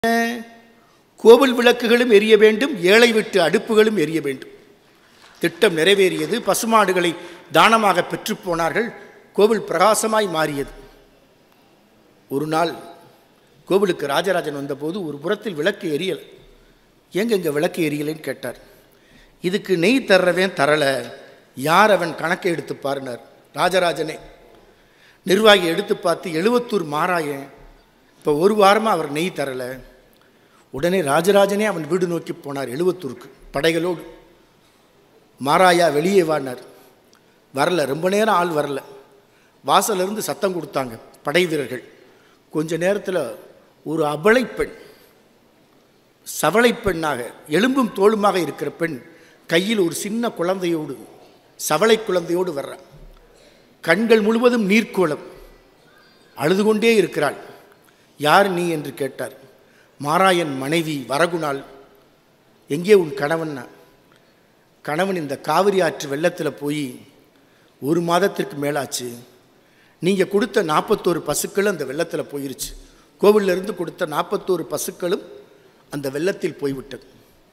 கோவில் விளக்குகளும் எரிய வேண்டும் ஏழை விட்டு அடுப்புகளும் எரிய வேண்டும் திட்டம் நிறைவேறியது பசுமாடுகளை தானமாக பெற்றுப் போனார்கள் கோவில் பிரகாசமாய் மாறியது ஒரு நாள் கோவிலுக்கு ராஜராஜன் வந்தபோது ஒரு புறத்தில் விளக்கு எரியலை ஏங்க இங்கே விளக்கு எரியலைன்னு கேட்டார் இதுக்கு நெய் தர்றவன் தரலை யார் அவன் கணக்கை எடுத்து பாருனார் ராஜராஜனே நிர்வாகி எடுத்து பார்த்து எழுவத்தூர் மாராயன் இப்போ ஒரு வாரமாக அவர் நெய் தரலை உடனே ராஜராஜனே அவன் வீடு நோக்கி போனார் எழுவத்தூருக்கு படைகளோடு மாராயா வெளியே வானார் வரல ரொம்ப நேரம் ஆள் வரல வாசல்ல இருந்து சத்தம் கொடுத்தாங்க படை வீரர்கள் கொஞ்ச நேரத்தில் ஒரு அபலை பெண் சவளை பெண்ணாக எலும்பும் தோளுமாக இருக்கிற பெண் கையில் ஒரு சின்ன குழந்தையோடு சவளை குழந்தையோடு வர்ற கண்கள் முழுவதும் நீர்க்கோளம் அழுது கொண்டே இருக்கிறாள் யார் நீ என்று கேட்டார் மாராயன் மனைவி வரகுணாள் எங்கே உன் கணவன்னா கணவன் இந்த காவிரி ஆற்று வெள்ளத்தில் போய் ஒரு மாதத்திற்கு மேலாச்சு நீங்கள் கொடுத்த நாற்பத்தோரு பசுக்களும் அந்த வெள்ளத்தில் போயிருச்சு கோவில்ல இருந்து கொடுத்த நாற்பத்தோரு பசுக்களும் அந்த வெள்ளத்தில் போய்விட்டது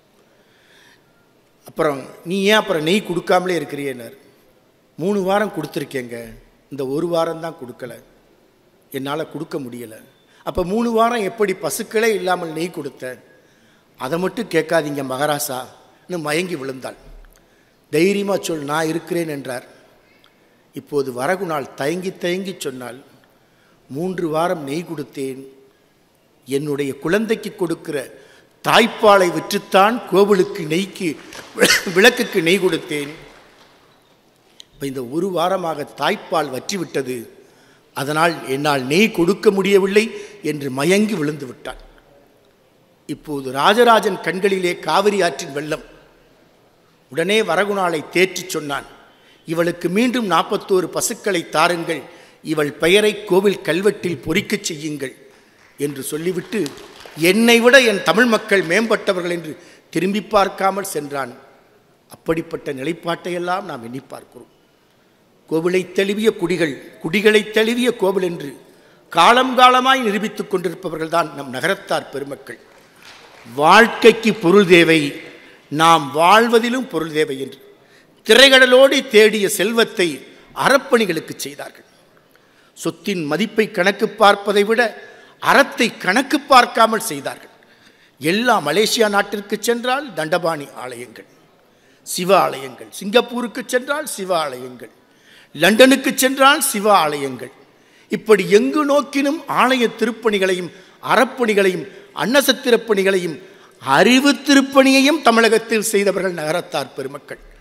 அப்புறம் நீ ஏன் அப்புறம் நெய் கொடுக்காமலே இருக்கிறியேனார் மூணு வாரம் கொடுத்துருக்கேங்க இந்த ஒரு வாரம் தான் கொடுக்கல என்னால் கொடுக்க முடியலை அப்போ மூணு வாரம் எப்படி பசுக்களே இல்லாமல் நெய் கொடுத்த அதை மட்டும் கேட்காதீங்க மகாராசா மயங்கி விழுந்தாள் தைரியமாக சொல் நான் இருக்கிறேன் என்றார் இப்போது வரகுணால் தயங்கி தயங்கி சொன்னால் மூன்று வாரம் நெய் கொடுத்தேன் என்னுடைய குழந்தைக்கு கொடுக்கிற தாய்ப்பாலை விற்றுத்தான் கோவிலுக்கு நெய்க்கு விளக்குக்கு நெய் கொடுத்தேன் இப்போ இந்த ஒரு வாரமாக தாய்ப்பால் வற்றிவிட்டது அதனால் என்னால் நெய் கொடுக்க முடியவில்லை என்று மயங்கி விழுந்து விட்டான் இப்போது ராஜராஜன் கண்களிலே காவிரி ஆற்றின் வெள்ளம் உடனே வரகுணாலை தேற்றிச் சொன்னான் இவளுக்கு மீண்டும் நாற்பத்தோரு பசுக்களை தாருங்கள் இவள் பெயரை கோவில் கல்வெட்டில் பொறிக்கச் செய்யுங்கள் என்று சொல்லிவிட்டு என்னை விட என் தமிழ் மக்கள் மேம்பட்டவர்கள் என்று திரும்பி பார்க்காமல் சென்றான் அப்படிப்பட்ட நிலைப்பாட்டையெல்லாம் நாம் எண்ணி பார்க்கிறோம் கோவிலை தழுவிய குடிகள் குடிகளை தழுவிய கோவில் என்று காலம் காலமாய் நிரூபித்துக் கொண்டிருப்பவர்கள் தான் நம் நகரத்தார் பெருமக்கள் வாழ்க்கைக்கு பொருள் தேவை நாம் வாழ்வதிலும் பொருள் தேவை என்று திரைகடலோடு தேடிய செல்வத்தை அறப்பணிகளுக்கு செய்தார்கள் சொத்தின் மதிப்பை கணக்கு பார்ப்பதை விட அறத்தை கணக்கு பார்க்காமல் செய்தார்கள் எல்லா மலேசியா நாட்டிற்கு சென்றால் தண்டபாணி ஆலயங்கள் சிவ ஆலயங்கள் சிங்கப்பூருக்கு சென்றால் சிவ ஆலயங்கள் லண்டனுக்கு சென்றால் சிவ ஆலயங்கள் இப்படி எங்கு நோக்கினும் ஆலய திருப்பணிகளையும் அறப்பணிகளையும் அன்னசத்திரப்பணிகளையும் அறிவு திருப்பணியையும் தமிழகத்தில் செய்தவர்கள் நகரத்தார் பெருமக்கள்